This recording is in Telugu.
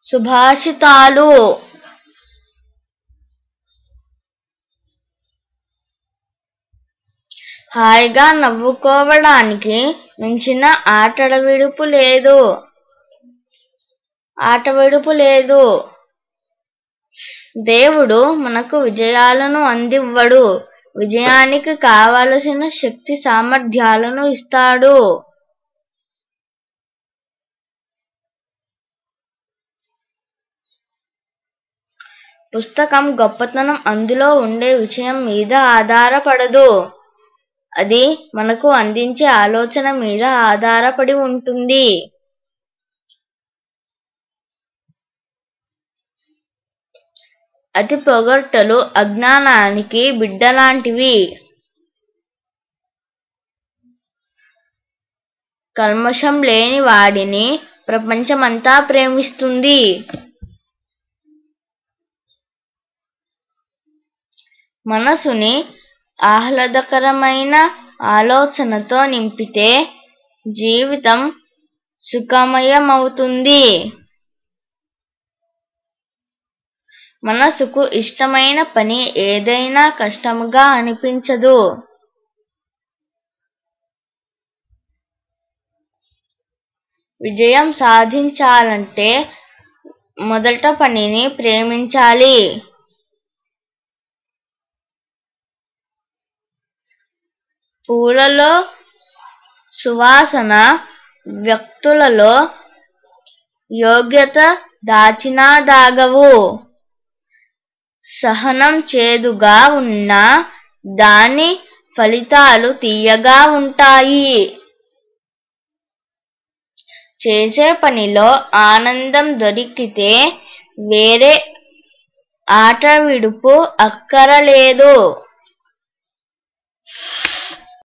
సుభాషితాలు హాయిగా నవ్వుకోవడానికి మించిన ఆటల విడుపు లేదు ఆట విడుపు లేదు దేవుడు మనకు విజయాలను అందివ్వడు విజయానికి కావలసిన శక్తి సామర్థ్యాలను ఇస్తాడు పుస్తకం గొప్పతనం అందులో ఉండే విషయం మీద ఆధారపడదు అది మనకు అందించే ఆలోచన మీద ఆధారపడి ఉంటుంది అతి పొగడ్తలు అజ్ఞానానికి బిడ్డలాంటివి కల్మషం లేని వాడిని ప్రపంచమంతా ప్రేమిస్తుంది మనసుని ఆహ్లాదకరమైన ఆలోచనతో నింపితే జీవితం సుఖమయమవుతుంది మనసుకు ఇష్టమైన పని ఏదైనా కష్టముగా అనిపించదు విజయం సాధించాలంటే మొదట పనిని ప్రేమించాలి పూలలో సువాసన వ్యక్తులలో యోగ్యత దాచినా దాగవు సహనం చేదుగా ఉన్నా దాని ఫలితాలు తీయగా ఉంటాయి చేసే పనిలో ఆనందం దొరికితే వేరే ఆట విడుపు అక్కరలేదు